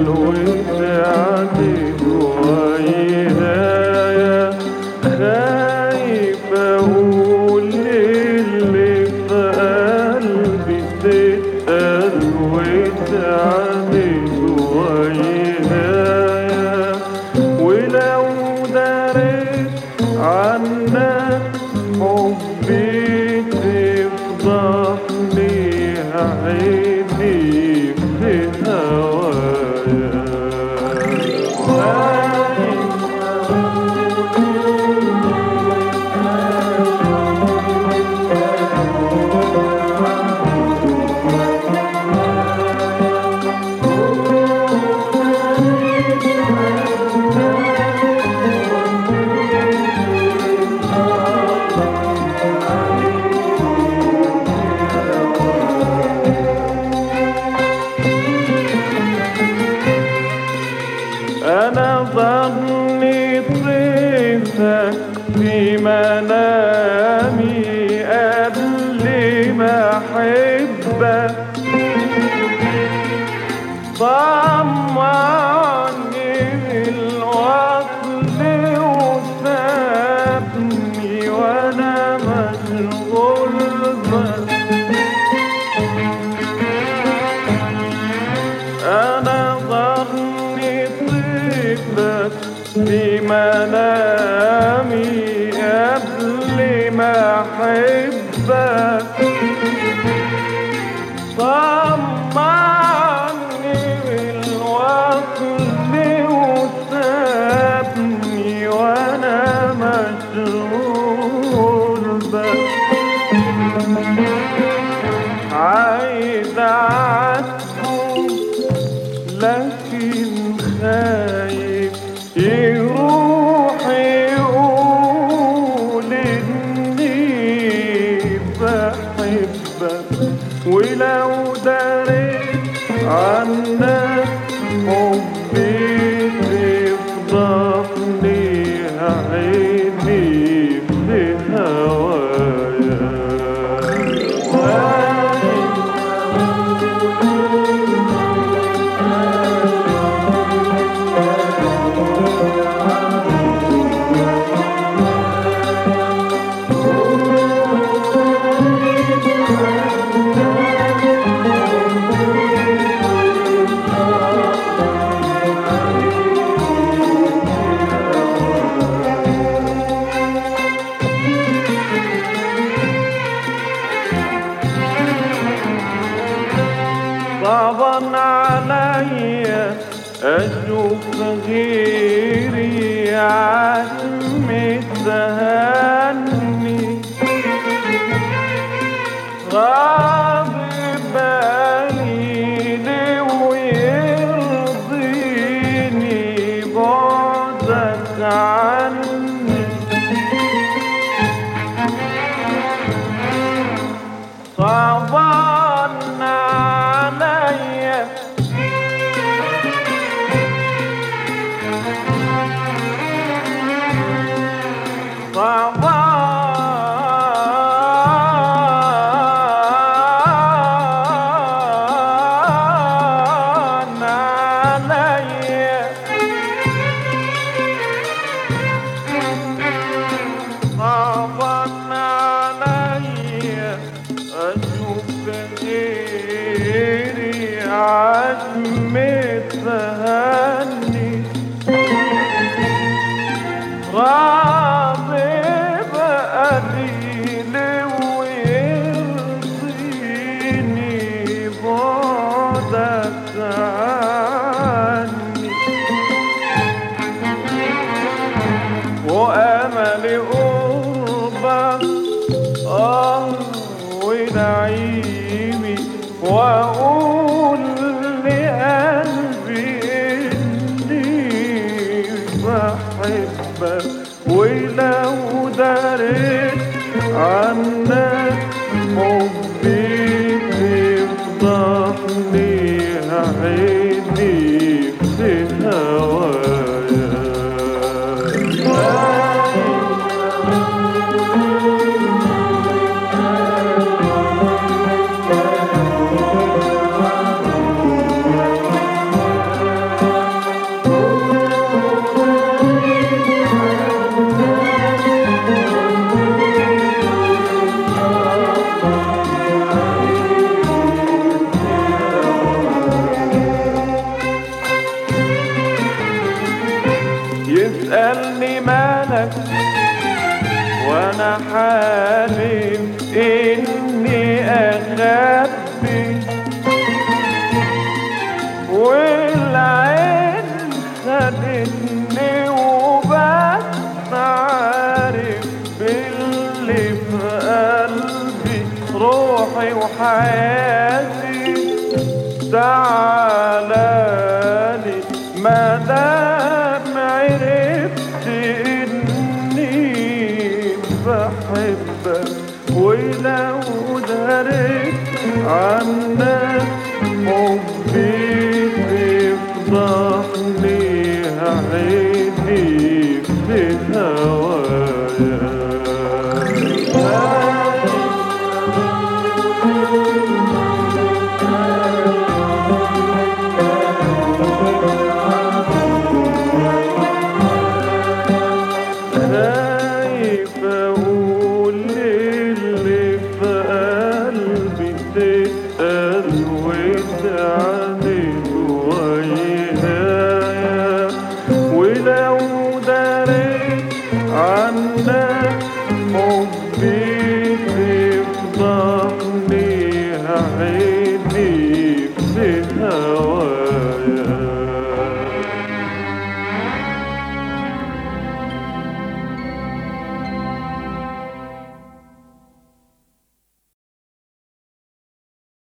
الوداع ويايا خايف اقول اللي في قلبي تتقل وتعدي ويايا ولو دريت عنك حبي تفضحني عيني في هوايا أنا ظني طيفك في منامي قبل ما أحبك طمعني الوصل وسابني وأنا مشغول بك أنا ظني طفلك في منامي قبل ما أحبك طمعني بالوصل وسابني وأنا مشغول بك عايز أعاتبه لكن خايف يروح يقول إني بحبك ولو دريت عنك حبي تفضحني عيني في هوايا صعبا عليا اشوف غيري عم تهني غاضب بالي ويرضيني بعدك عني صعبان عليا صعبان عليا صعبان عليا أشوف غيري عزم تهني راضي بقليل ويرضيني بعدك عني وامل قربك اه ونعيمي واقول لقلبي اني بحبك ولو دريت عنك حبي تفضحني عيني في هوايا تسألني مالك وانا حالف اني اخبي والعين خدتني وبس عارف باللي في قلبي روحي وحياتي تعالالي ما دام عرفت اني بحبك ولو دريت عنك حبي تفضحني عيني في هوايا خايف اقول اللي في قلبي تسأل وتعاند ويايا ولو دريت عنك حب